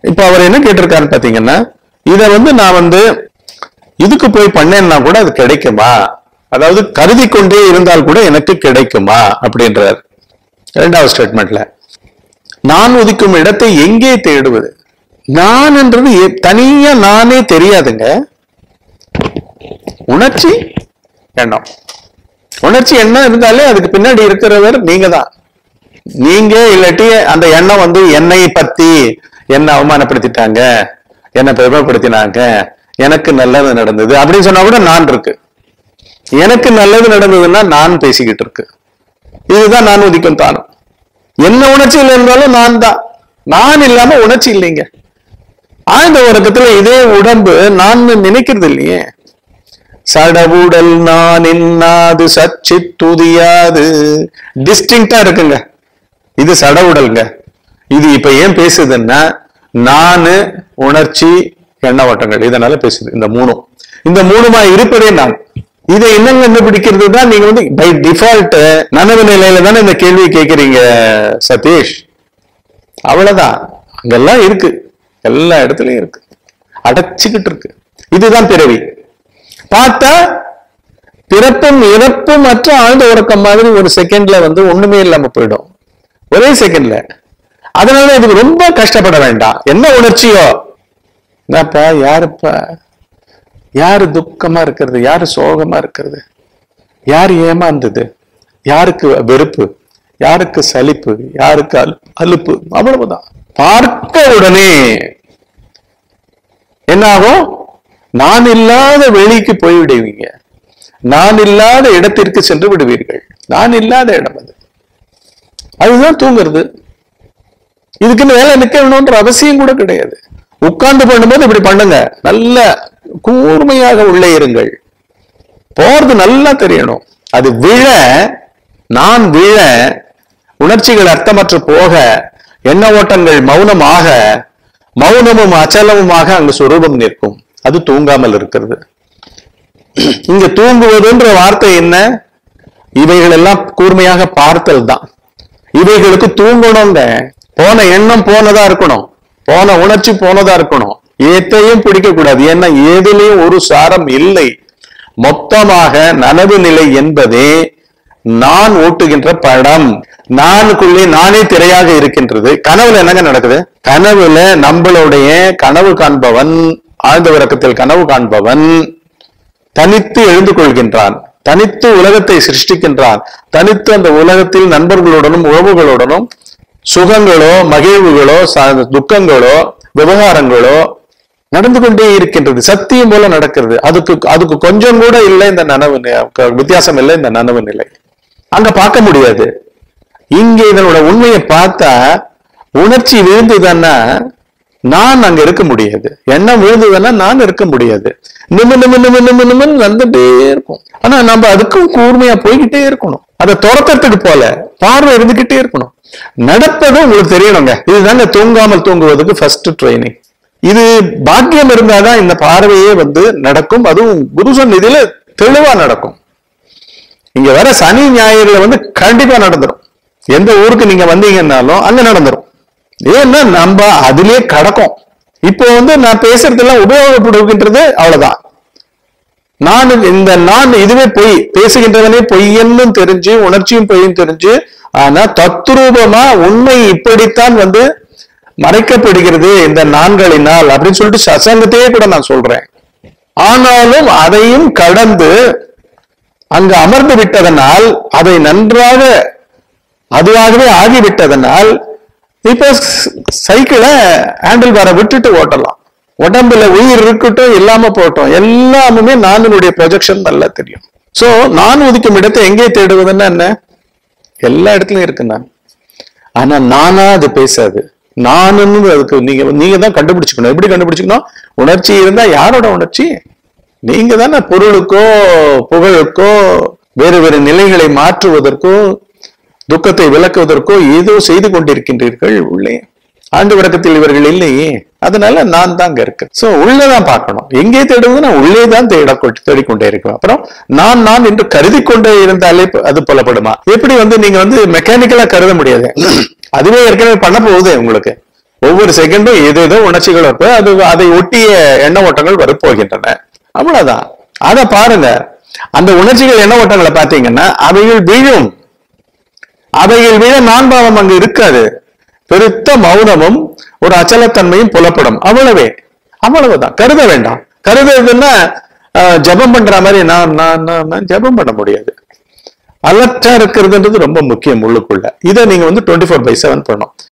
இப்ப அவர் என்ன கேட்டிருக்காருன்னு பாத்தீங்கன்னா இத வந்து நான் வந்து இதுக்கு போய் பண்ணேன்னா கூட அது கிடைக்குமா அதாவது கருதி கொண்டே இருந்தால் கூட எனக்கு கிடைக்குமா அப்படின்றார் இரண்டாவது ஸ்டேட்மெண்ட்ல நான் ஒதுக்கும் இடத்தை எங்கே தேடுவது நான்ன்றது எ- தனியா நானே தெரியாதுங்க உணர்ச்சி எண்ணம் உணர்ச்சி எண்ணம் இருந்தாலே அதுக்கு பின்னாடி இருக்கிறவர் நீங்க தான் நீங்க இல்லாட்டி அந்த எண்ணம் வந்து என்னை பத்தி என்ன அவமானப்படுத்திட்டாங்க என்ன பெருமைப்படுத்தினாங்க எனக்கு நல்லது நடந்தது அப்படின்னு சொன்னா கூட நான் இருக்கு எனக்கு நல்லது நடந்ததுன்னா நான் பேசிக்கிட்டு இருக்கு இதுதான் நான் உதிக்கும் தானம் என்ன உணர்ச்சியில் இருந்தாலும் நான் தான் நான் இல்லாம உணர்ச்சி இல்லைங்க ஆழ்ந்த உறக்கத்துல இதே உடம்பு நான் நினைக்கிறது இல்லையே சடவுடல் நான் இன்னாது சச்சி துதியாது டிஸ்டிங்டா இருக்குங்க இது சடவுடல்ங்க இது இப்ப ஏன் பேசுதுன்னா நானு உணர்ச்சி எண்ண ஓட்டங்கள் இதனால பேசுது இந்த மூணும் இந்த மூணுமா இருப்பதே நான் இதை என்னங்க கண்டுபிடிக்கிறது தான் நீங்க வந்து பை டிஃபால்ட் நனவு நிலையில தானே இந்த கேள்வியை கேட்கிறீங்க சதீஷ் அவ்வளவுதான் அங்கெல்லாம் இருக்கு எல்லா இடத்துலயும் இருக்கு அடைச்சுக்கிட்டு இருக்கு இதுதான் பிறவி பார்த்தா பிறப்பும் இறப்பும் மற்ற ஆழ்ந்த உறக்கம் மாதிரி ஒரு செகண்ட்ல வந்து ஒண்ணுமே இல்லாம போயிடும் ஒரே செகண்ட்ல அதனால இதுக்கு ரொம்ப கஷ்டப்பட வேண்டாம் என்ன உணர்ச்சியோ என்னப்பா யாருப்பா யாரு துக்கமா இருக்கிறது யாரு சோகமா இருக்கிறது யாரு ஏமாந்தது யாருக்கு வெறுப்பு யாருக்கு சலிப்பு யாருக்கு அலு- அலுப்பு அவ்வளவுதான் பார்க்க உடனே என்ன ஆகும் நான் இல்லாத வெளிக்கு போய்விடுவீங்க நான் இல்லாத இடத்திற்கு சென்று விடுவீர்கள் நான் இல்லாத இடம் அது அதுதான் தூங்குறது இதுக்குன்னு வேலை நிக்கணும்ன்ற அவசியம் கூட கிடையாது உட்கார்ந்து பண்ணும்போது இப்படி பண்ணுங்க நல்ல கூர்மையாக உள்ளே இருங்கள் போறது நல்லா தெரியணும் அது விழ நான் விழ உணர்ச்சிகள் அர்த்தமற்று போக எண்ண ஓட்டங்கள் மௌனமாக மௌனமும் அச்சலமுமாக அங்கு சுரூபம் நிற்கும் அது தூங்காமல் இருக்கிறது இங்க தூங்குவதுன்ற வார்த்தை என்ன இவைகள் எல்லாம் கூர்மையாக பார்த்தல் தான் இவைகளுக்கு தூங்கணுங்க போன எண்ணம் போனதா இருக்கணும் போன உணர்ச்சி போனதா இருக்கணும் ஏத்தையும் பிடிக்க கூடாது ஏன்னா ஏதிலையும் ஒரு சாரம் இல்லை மொத்தமாக நனவு நிலை என்பதே நான் ஓட்டுகின்ற படம் நானுக்குள்ளே நானே திரையாக இருக்கின்றது கனவுல என்னங்க நடக்குது கனவுல நம்மளுடைய கனவு காண்பவன் ஆழ்ந்த உறக்கத்தில் கனவு காண்பவன் தனித்து எழுந்து கொள்கின்றான் தனித்து உலகத்தை சிருஷ்டிக்கின்றான் தனித்து அந்த உலகத்தில் நண்பர்களுடனும் உறவுகளுடனும் சுகங்களோ மகிழ்வுகளோ ச- துக்கங்களோ விவகாரங்களோ நடந்து கொண்டே இருக்கின்றது சத்தியம் போல நடக்கிறது அதுக்கு அதுக்கு கொஞ்சம் கூட இல்லை இந்த நனவு நி- க- வித்தியாசம் இல்லை இந்த நனவு நிலை அங்க பார்க்க முடியாது இங்க இதனோட உண்மையை பார்த்தா உணர்ச்சி விழுந்துதான்னா நான் அங்க இருக்க முடியாது எண்ணம் விழுந்ததுன்னா நான் இருக்க முடியாது நிமு நிமு நிமு நிமு நிமின்னு வந்துட்டே இருக்கும் ஆனா நம்ம அதுக்கும் கூர்மையா போய்கிட்டே இருக்கணும் அதை துரத்துறதுக்கு போல பார்வை இருந்துகிட்டே இருக்கணும் நடப்பதும் உங்களுக்கு தெரியணுங்க இதுதாங்க தூங்காமல் தூங்குவதுக்கு ஃபர்ஸ்ட் ட்ரைனிங் இது பாக்கியம் இருந்தாதான் இந்த பார்வையே வந்து நடக்கும் அதுவும் குரு சந்நிதியில தெளிவா நடக்கும் இங்க வர சனி ஞாயிறுல வந்து கண்டிப்பா நடந்துரும் எந்த ஊருக்கு நீங்க வந்தீங்கன்னாலும் அங்க நடந்துரும் ஏன்னா நம்ம அதிலே கடக்கும் இப்போ வந்து நான் பேசுறதெல்லாம் உபயோகப்படுகின்றது அவ்வளவுதான் நான் இந்த நான் இதுவே பொய் பேசுகின்றவனே பொய்யன்னு தெரிஞ்சு உணர்ச்சியும் பொய்யும் தெரிஞ்சு ஆனா தத்ரூபமா உண்மை இப்படித்தான் வந்து மறைக்கப்படுகிறது இந்த நான்களினால் அப்படின்னு சொல்லிட்டு சசங்கத்தையே கூட நான் சொல்றேன் ஆனாலும் அதையும் கடந்து அங்கு அமர்ந்து விட்டதனால் அதை நன்றாக அதுவாகவே ஆகிவிட்டதனால் இப்போ சைக்கிளை ஹேண்டில் பாரை விட்டுட்டு ஓட்டலாம் உடம்புல உயிர் இருக்கட்டும் இல்லாம போட்டோம் எல்லாமுமே நானுடைய ப்ரொஜெக்ஷன் நல்லா தெரியும் சோ நான் ஒதுக்கும் இடத்தை எங்கே தேடுவதுன்னா என்ன எல்லா இடத்துலயும் இருக்கு நான் ஆனா நானா அது பேசாது நானுன்னு அதுக்கு நீங்க நீங்க தான் கண்டுபிடிச்சுக்கணும் எப்படி கண்டுபிடிச்சுக்கணும் உணர்ச்சி இருந்தா யாரோட உணர்ச்சி நீங்க தானே பொருளுக்கோ புகழுக்கோ வேறு வேறு நிலைகளை மாற்றுவதற்கோ துக்கத்தை விளக்குவதற்கோ ஏதோ செய்து கொண்டிருக்கின்றீர்கள் உள்ளே ஆண்டு விளக்கத்தில் இவர்கள் இல்லையே அதனால நான் தான் அங்க இருக்கேன் சோ உள்ளதான் பார்க்கணும் எங்கே தேடுவதுன்னா உள்ளே தான் தேட தேடிக்கொண்டே இருக்கும் அப்புறம் நான் நான் என்று கருதி கொண்டே இருந்தாலே ப- அது புலப்படுமா எப்படி வந்து நீங்க வந்து மெக்கானிக்கலா கருத முடியாது அதுவே ஏற்கனவே பண்ண போகுது உங்களுக்கு ஒவ்வொரு செகண்டும் ஏதேதோ உணர்ச்சிகள் இருப்ப அது அதை ஒட்டிய எண்ண ஓட்டங்கள் வரப்போகின்றன அவ்வளவுதான் அதை பாருங்க அந்த உணர்ச்சிகள் எண்ண ஓட்டங்களை பார்த்தீங்கன்னா அவைகள் விழும் அவைகள் விழ நான்பாவம் அங்கு இருக்காது பெருத்த மௌனமும் ஒரு அச்சலத்தன்மையும் புலப்படும் அவ்வளவே அவ்வளவுதான் கருத வேண்டாம் கருதுறதுன்னா ஆஹ், ஜெபம் பண்ற மாதிரி நான் நான் நான் நான் ஜெபம் பண்ண முடியாது அலர்ட்டா இருக்கிறதுன்றது ரொம்ப முக்கியம் உள்ளுக்குள்ள இதை நீங்க வந்து டுவெண்ட்டி ஃபோர் பை செவன் பண்ணணும்